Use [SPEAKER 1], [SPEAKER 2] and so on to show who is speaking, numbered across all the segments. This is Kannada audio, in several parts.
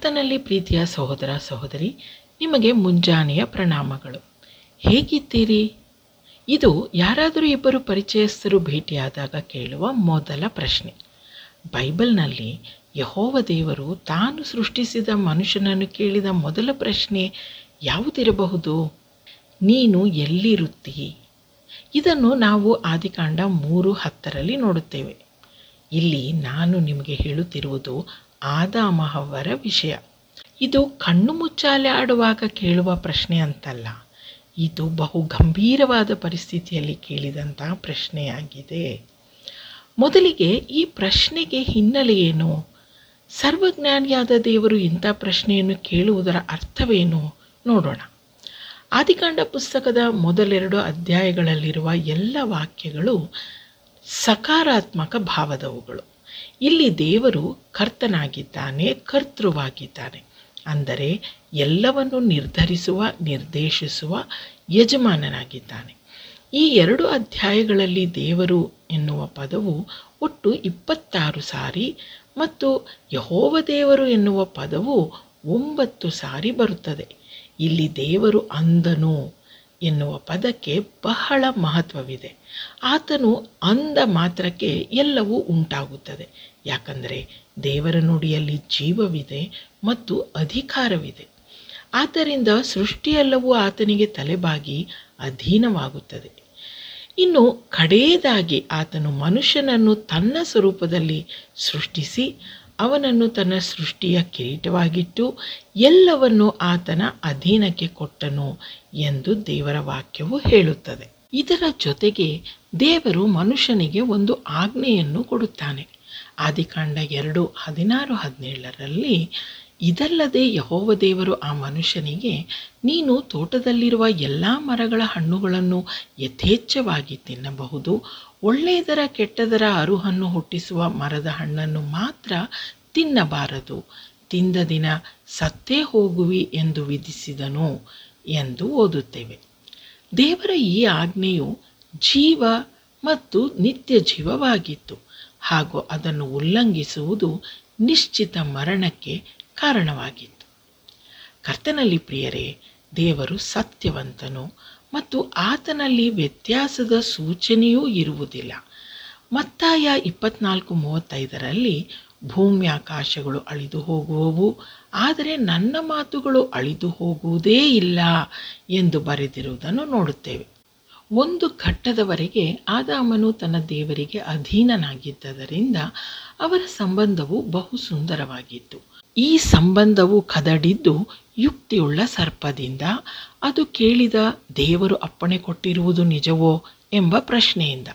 [SPEAKER 1] ಕರ್ತನಲ್ಲಿ ಪ್ರೀತಿಯ ಸಹೋದರ ಸಹೋದರಿ ನಿಮಗೆ ಮುಂಜಾನೆಯ ಪ್ರಣಾಮಗಳು ಹೇಗಿದ್ದೀರಿ ಇದು ಯಾರಾದರೂ ಇಬ್ಬರು ಪರಿಚಯಸ್ಥರು ಭೇಟಿಯಾದಾಗ ಕೇಳುವ ಮೊದಲ ಪ್ರಶ್ನೆ ಬೈಬಲ್ನಲ್ಲಿ ಯಹೋವ ದೇವರು ತಾನು ಸೃಷ್ಟಿಸಿದ ಮನುಷ್ಯನನ್ನು ಕೇಳಿದ ಮೊದಲ ಪ್ರಶ್ನೆ ಯಾವುದಿರಬಹುದು ನೀನು ಎಲ್ಲಿರುತ್ತೀ ಇದನ್ನು ನಾವು ಆದಿಕಾಂಡ ಮೂರು ಹತ್ತರಲ್ಲಿ ನೋಡುತ್ತೇವೆ ಇಲ್ಲಿ ನಾನು ನಿಮಗೆ ಹೇಳುತ್ತಿರುವುದು ಆದಾಮ ಹವ್ವರ ವಿಷಯ ಇದು ಕಣ್ಣು ಮುಚ್ಚಾಲೆ ಆಡುವಾಗ ಕೇಳುವ ಪ್ರಶ್ನೆ ಅಂತಲ್ಲ ಇದು ಬಹು ಗಂಭೀರವಾದ ಪರಿಸ್ಥಿತಿಯಲ್ಲಿ ಕೇಳಿದಂತಹ ಪ್ರಶ್ನೆಯಾಗಿದೆ ಮೊದಲಿಗೆ ಈ ಪ್ರಶ್ನೆಗೆ ಹಿನ್ನೆಲೆ ಏನು ಸರ್ವಜ್ಞಾನಿಯಾದ ದೇವರು ಇಂಥ ಪ್ರಶ್ನೆಯನ್ನು ಕೇಳುವುದರ ಅರ್ಥವೇನು ನೋಡೋಣ ಆದಿಕಾಂಡ ಪುಸ್ತಕದ ಮೊದಲೆರಡು ಅಧ್ಯಾಯಗಳಲ್ಲಿರುವ ಎಲ್ಲ ವಾಕ್ಯಗಳು ಸಕಾರಾತ್ಮಕ ಭಾವದವುಗಳು ಇಲ್ಲಿ ದೇವರು ಕರ್ತನಾಗಿದ್ದಾನೆ ಕರ್ತೃವಾಗಿದ್ದಾನೆ ಅಂದರೆ ಎಲ್ಲವನ್ನು ನಿರ್ಧರಿಸುವ ನಿರ್ದೇಶಿಸುವ ಯಜಮಾನನಾಗಿದ್ದಾನೆ ಈ ಎರಡು ಅಧ್ಯಾಯಗಳಲ್ಲಿ ದೇವರು ಎನ್ನುವ ಪದವು ಒಟ್ಟು ಇಪ್ಪತ್ತಾರು ಸಾರಿ ಮತ್ತು ಯಹೋವ ದೇವರು ಎನ್ನುವ ಪದವು ಒಂಬತ್ತು ಸಾರಿ ಬರುತ್ತದೆ ಇಲ್ಲಿ ದೇವರು ಅಂದನು ಎನ್ನುವ ಪದಕ್ಕೆ ಬಹಳ ಮಹತ್ವವಿದೆ ಆತನು ಅಂದ ಮಾತ್ರಕ್ಕೆ ಎಲ್ಲವೂ ಉಂಟಾಗುತ್ತದೆ ಯಾಕಂದರೆ ದೇವರ ನುಡಿಯಲ್ಲಿ ಜೀವವಿದೆ ಮತ್ತು ಅಧಿಕಾರವಿದೆ ಆದ್ದರಿಂದ ಸೃಷ್ಟಿಯೆಲ್ಲವೂ ಆತನಿಗೆ ತಲೆಬಾಗಿ ಅಧೀನವಾಗುತ್ತದೆ ಇನ್ನು ಕಡೆಯದಾಗಿ ಆತನು ಮನುಷ್ಯನನ್ನು ತನ್ನ ಸ್ವರೂಪದಲ್ಲಿ ಸೃಷ್ಟಿಸಿ ಅವನನ್ನು ತನ್ನ ಸೃಷ್ಟಿಯ ಕಿರೀಟವಾಗಿಟ್ಟು ಎಲ್ಲವನ್ನು ಆತನ ಅಧೀನಕ್ಕೆ ಕೊಟ್ಟನು ಎಂದು ದೇವರ ವಾಕ್ಯವು ಹೇಳುತ್ತದೆ ಇದರ ಜೊತೆಗೆ ದೇವರು ಮನುಷ್ಯನಿಗೆ ಒಂದು ಆಜ್ಞೆಯನ್ನು ಕೊಡುತ್ತಾನೆ ಆದಿಕಾಂಡ ಎರಡು ಹದಿನಾರು ಹದಿನೇಳರಲ್ಲಿ ಇದಲ್ಲದೆ ಯಹೋವ ದೇವರು ಆ ಮನುಷ್ಯನಿಗೆ ನೀನು ತೋಟದಲ್ಲಿರುವ ಎಲ್ಲ ಮರಗಳ ಹಣ್ಣುಗಳನ್ನು ಯಥೇಚ್ಛವಾಗಿ ತಿನ್ನಬಹುದು ಒಳ್ಳೆಯದರ ಕೆಟ್ಟದರ ಅರುಹನ್ನು ಹುಟ್ಟಿಸುವ ಮರದ ಹಣ್ಣನ್ನು ಮಾತ್ರ ತಿನ್ನಬಾರದು ತಿಂದ ದಿನ ಸತ್ತೇ ಹೋಗುವಿ ಎಂದು ವಿಧಿಸಿದನು ಎಂದು ಓದುತ್ತೇವೆ ದೇವರ ಈ ಆಜ್ಞೆಯು ಜೀವ ಮತ್ತು ನಿತ್ಯ ಜೀವವಾಗಿತ್ತು ಹಾಗೂ ಅದನ್ನು ಉಲ್ಲಂಘಿಸುವುದು ನಿಶ್ಚಿತ ಮರಣಕ್ಕೆ ಕಾರಣವಾಗಿತ್ತು ಕರ್ತನಲ್ಲಿ ಪ್ರಿಯರೇ ದೇವರು ಸತ್ಯವಂತನು ಮತ್ತು ಆತನಲ್ಲಿ ವ್ಯತ್ಯಾಸದ ಸೂಚನೆಯೂ ಇರುವುದಿಲ್ಲ ಮತ್ತಾಯ ಇಪ್ಪತ್ನಾಲ್ಕು ಮೂವತ್ತೈದರಲ್ಲಿ ಭೂಮಿ ಆಕಾಶಗಳು ಅಳಿದು ಹೋಗುವವು ಆದರೆ ನನ್ನ ಮಾತುಗಳು ಅಳಿದು ಹೋಗುವುದೇ ಇಲ್ಲ ಎಂದು ಬರೆದಿರುವುದನ್ನು ನೋಡುತ್ತೇವೆ ಒಂದು ಘಟ್ಟದವರೆಗೆ ಆದಾಮನು ತನ್ನ ದೇವರಿಗೆ ಅಧೀನನಾಗಿದ್ದರಿಂದ ಅವರ ಸಂಬಂಧವು ಬಹು ಸುಂದರವಾಗಿತ್ತು ಈ ಸಂಬಂಧವು ಕದಡಿದ್ದು ಯುಕ್ತಿಯುಳ್ಳ ಸರ್ಪದಿಂದ ಅದು ಕೇಳಿದ ದೇವರು ಅಪ್ಪಣೆ ಕೊಟ್ಟಿರುವುದು ನಿಜವೋ ಎಂಬ ಪ್ರಶ್ನೆಯಿಂದ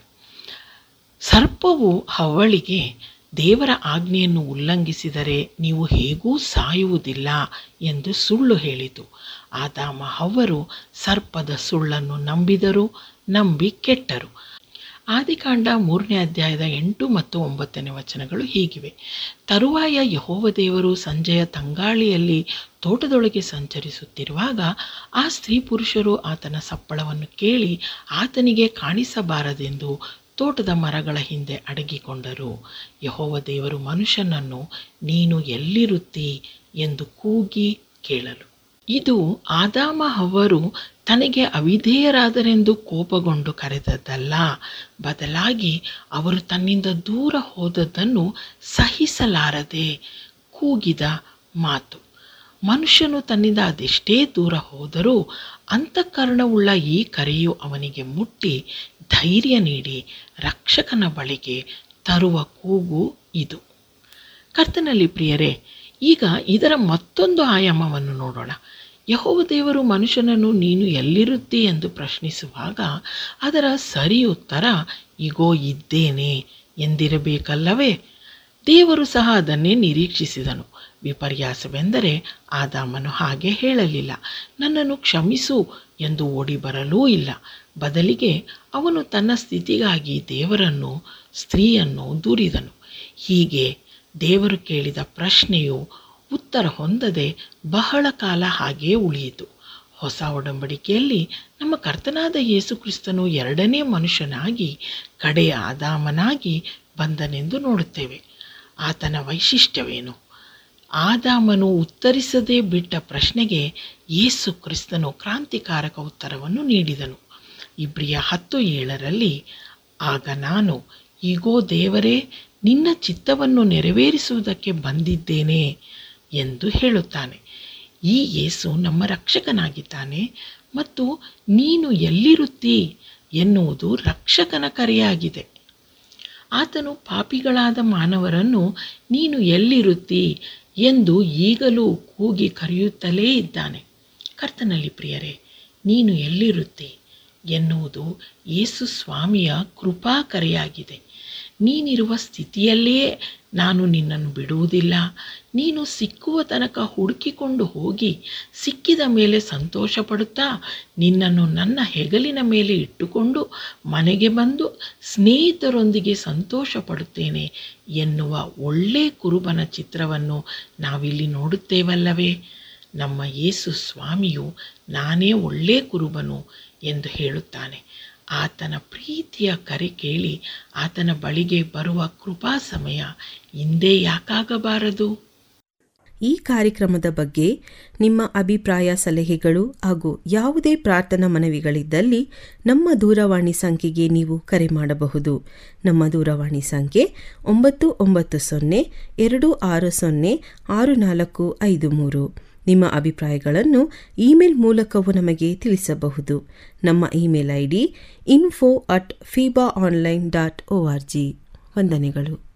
[SPEAKER 1] ಸರ್ಪವು ಹವಳಿಗೆ ದೇವರ ಆಜ್ಞೆಯನ್ನು ಉಲ್ಲಂಘಿಸಿದರೆ ನೀವು ಹೇಗೂ ಸಾಯುವುದಿಲ್ಲ ಎಂದು ಸುಳ್ಳು ಹೇಳಿತು ಆದಾಮ ಹವ್ವರು ಸರ್ಪದ ಸುಳ್ಳನ್ನು ನಂಬಿದರು ನಂಬಿ ಕೆಟ್ಟರು ಆದಿಕಾಂಡ ಮೂರನೇ ಅಧ್ಯಾಯದ ಎಂಟು ಮತ್ತು ಒಂಬತ್ತನೇ ವಚನಗಳು ಹೀಗಿವೆ ತರುವಾಯ ಯಹೋವ ದೇವರು ಸಂಜೆಯ ತಂಗಾಳಿಯಲ್ಲಿ ತೋಟದೊಳಗೆ ಸಂಚರಿಸುತ್ತಿರುವಾಗ ಆ ಸ್ತ್ರೀ ಪುರುಷರು ಆತನ ಸಪ್ಪಳವನ್ನು ಕೇಳಿ ಆತನಿಗೆ ಕಾಣಿಸಬಾರದೆಂದು ತೋಟದ ಮರಗಳ ಹಿಂದೆ ಅಡಗಿಕೊಂಡರು ಯಹೋವ ದೇವರು ಮನುಷ್ಯನನ್ನು ನೀನು ಎಲ್ಲಿರುತ್ತಿ ಎಂದು ಕೂಗಿ ಕೇಳಲು ಇದು ಆದಾಮ ಹವರು ತನಗೆ ಅವಿಧೇಯರಾದರೆಂದು ಕೋಪಗೊಂಡು ಕರೆದದ್ದಲ್ಲ ಬದಲಾಗಿ ಅವರು ತನ್ನಿಂದ ದೂರ ಹೋದದ್ದನ್ನು ಸಹಿಸಲಾರದೆ ಕೂಗಿದ ಮಾತು ಮನುಷ್ಯನು ತನ್ನಿಂದ ಅದೆಷ್ಟೇ ದೂರ ಹೋದರೂ ಅಂತಃಕರಣವುಳ್ಳ ಈ ಕರೆಯು ಅವನಿಗೆ ಮುಟ್ಟಿ ಧೈರ್ಯ ನೀಡಿ ರಕ್ಷಕನ ಬಳಿಗೆ ತರುವ ಕೂಗು ಇದು ಕರ್ತನಲ್ಲಿ ಪ್ರಿಯರೇ ಈಗ ಇದರ ಮತ್ತೊಂದು ಆಯಾಮವನ್ನು ನೋಡೋಣ ಯಹೋವ ದೇವರು ಮನುಷ್ಯನನ್ನು ನೀನು ಎಲ್ಲಿರುತ್ತಿ ಎಂದು ಪ್ರಶ್ನಿಸುವಾಗ ಅದರ ಸರಿ ಉತ್ತರ ಇಗೋ ಇದ್ದೇನೆ ಎಂದಿರಬೇಕಲ್ಲವೇ ದೇವರು ಸಹ ಅದನ್ನೇ ನಿರೀಕ್ಷಿಸಿದನು ವಿಪರ್ಯಾಸವೆಂದರೆ ಆದಾಮನು ಹಾಗೆ ಹೇಳಲಿಲ್ಲ ನನ್ನನ್ನು ಕ್ಷಮಿಸು ಎಂದು ಓಡಿ ಬರಲೂ ಇಲ್ಲ ಬದಲಿಗೆ ಅವನು ತನ್ನ ಸ್ಥಿತಿಗಾಗಿ ದೇವರನ್ನು ಸ್ತ್ರೀಯನ್ನು ದೂರಿದನು ಹೀಗೆ ದೇವರು ಕೇಳಿದ ಪ್ರಶ್ನೆಯು ಉತ್ತರ ಹೊಂದದೆ ಬಹಳ ಕಾಲ ಹಾಗೇ ಉಳಿಯಿತು ಹೊಸ ಒಡಂಬಡಿಕೆಯಲ್ಲಿ ನಮ್ಮ ಕರ್ತನಾದ ಯೇಸು ಕ್ರಿಸ್ತನು ಎರಡನೇ ಮನುಷ್ಯನಾಗಿ ಕಡೆಯ ಆದಾಮನಾಗಿ ಬಂದನೆಂದು ನೋಡುತ್ತೇವೆ ಆತನ ವೈಶಿಷ್ಟ್ಯವೇನು ಆದಾಮನು ಉತ್ತರಿಸದೇ ಬಿಟ್ಟ ಪ್ರಶ್ನೆಗೆ ಯೇಸು ಕ್ರಿಸ್ತನು ಕ್ರಾಂತಿಕಾರಕ ಉತ್ತರವನ್ನು ನೀಡಿದನು ಇಬ್ರಿಯ ಹತ್ತು ಏಳರಲ್ಲಿ ಆಗ ನಾನು ಈಗೋ ದೇವರೇ ನಿನ್ನ ಚಿತ್ತವನ್ನು ನೆರವೇರಿಸುವುದಕ್ಕೆ ಬಂದಿದ್ದೇನೆ ಎಂದು ಹೇಳುತ್ತಾನೆ ಈ ಯೇಸು ನಮ್ಮ ರಕ್ಷಕನಾಗಿದ್ದಾನೆ ಮತ್ತು ನೀನು ಎಲ್ಲಿರುತ್ತೀ ಎನ್ನುವುದು ರಕ್ಷಕನ ಕರೆಯಾಗಿದೆ ಆತನು ಪಾಪಿಗಳಾದ ಮಾನವರನ್ನು ನೀನು ಎಲ್ಲಿರುತ್ತೀ ಎಂದು ಈಗಲೂ ಕೂಗಿ ಕರೆಯುತ್ತಲೇ ಇದ್ದಾನೆ ಕರ್ತನಲ್ಲಿ ಪ್ರಿಯರೇ ನೀನು ಎಲ್ಲಿರುತ್ತಿ ಎನ್ನುವುದು ಯೇಸು ಸ್ವಾಮಿಯ ಕೃಪಾ ಕರೆಯಾಗಿದೆ ನೀನಿರುವ ಸ್ಥಿತಿಯಲ್ಲೇ ನಾನು ನಿನ್ನನ್ನು ಬಿಡುವುದಿಲ್ಲ ನೀನು ಸಿಕ್ಕುವ ತನಕ ಹುಡುಕಿಕೊಂಡು ಹೋಗಿ ಸಿಕ್ಕಿದ ಮೇಲೆ ಸಂತೋಷ ಪಡುತ್ತಾ ನಿನ್ನನ್ನು ನನ್ನ ಹೆಗಲಿನ ಮೇಲೆ ಇಟ್ಟುಕೊಂಡು ಮನೆಗೆ ಬಂದು ಸ್ನೇಹಿತರೊಂದಿಗೆ ಸಂತೋಷ ಪಡುತ್ತೇನೆ ಎನ್ನುವ ಒಳ್ಳೆ ಕುರುಬನ ಚಿತ್ರವನ್ನು ನಾವಿಲ್ಲಿ ನೋಡುತ್ತೇವಲ್ಲವೇ ನಮ್ಮ ಯೇಸು ಸ್ವಾಮಿಯು ನಾನೇ ಒಳ್ಳೆ ಕುರುಬನು ಎಂದು ಹೇಳುತ್ತಾನೆ ಆತನ ಪ್ರೀತಿಯ ಕರೆ ಕೇಳಿ ಆತನ ಬಳಿಗೆ ಬರುವ ಕೃಪಾ ಸಮಯ ಹಿಂದೆ ಯಾಕಾಗಬಾರದು
[SPEAKER 2] ಈ ಕಾರ್ಯಕ್ರಮದ ಬಗ್ಗೆ ನಿಮ್ಮ ಅಭಿಪ್ರಾಯ ಸಲಹೆಗಳು ಹಾಗೂ ಯಾವುದೇ ಪ್ರಾರ್ಥನಾ ಮನವಿಗಳಿದ್ದಲ್ಲಿ ನಮ್ಮ ದೂರವಾಣಿ ಸಂಖ್ಯೆಗೆ ನೀವು ಕರೆ ಮಾಡಬಹುದು ನಮ್ಮ ದೂರವಾಣಿ ಸಂಖ್ಯೆ ಒಂಬತ್ತು ಒಂಬತ್ತು ಸೊನ್ನೆ ಎರಡು ಆರು ಸೊನ್ನೆ ಆರು ನಾಲ್ಕು ಐದು ಮೂರು ನಿಮ್ಮ ಅಭಿಪ್ರಾಯಗಳನ್ನು ಇಮೇಲ್ ಮೂಲಕವೂ ನಮಗೆ ತಿಳಿಸಬಹುದು ನಮ್ಮ email I D info at feeba online dot O R G ವಂದನೆಗಳು